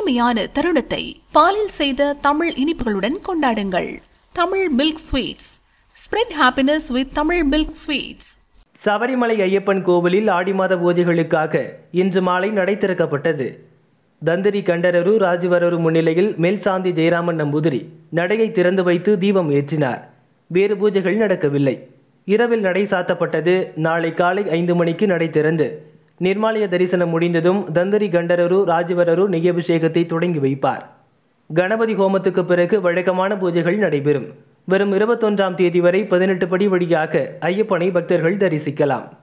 இனிமையான தருணத்தை பாலில் செய்த தமிழ் இனிப்புகளுடன் கொண்டாடுங்கள் Tamil milk sweets spread happiness with Tamil milk sweets Sabarimala Ayyappan கோவிலில் ஆடி மாத பூஜைகளுக்காக இன்று மாலை நடை திறக்கப்பட்டது தந்திரி கண்டரரு ராஜவரரு முன்னிலையில் மேல்சாந்தி ஜெயராமன் நம்பூதிரி நடையை திறந்து வைத்து தீபம் ஏற்றினார் வேறு பூஜைகள் நடக்கவில்லை இரவில் நடை சாத்தப்பட்டது நாளை காலை ஐந்து மணிக்கு நடை திறந்து நிர்மாலய தரிசனம் முடிந்ததும் தந்திரி கண்டரரு ராஜவரரு நெய்யபிஷேகத்தை தொடங்கி வைப்பார் கணபதி ஹோமத்துக்கு பிறகு வழக்கமான பூஜைகள் நடைபெறும் வரும் இருபத்தொன்றாம் தேதி வரை பதினெட்டு படி வழியாக ஐயப்பனை பக்தர்கள் தரிசிக்கலாம்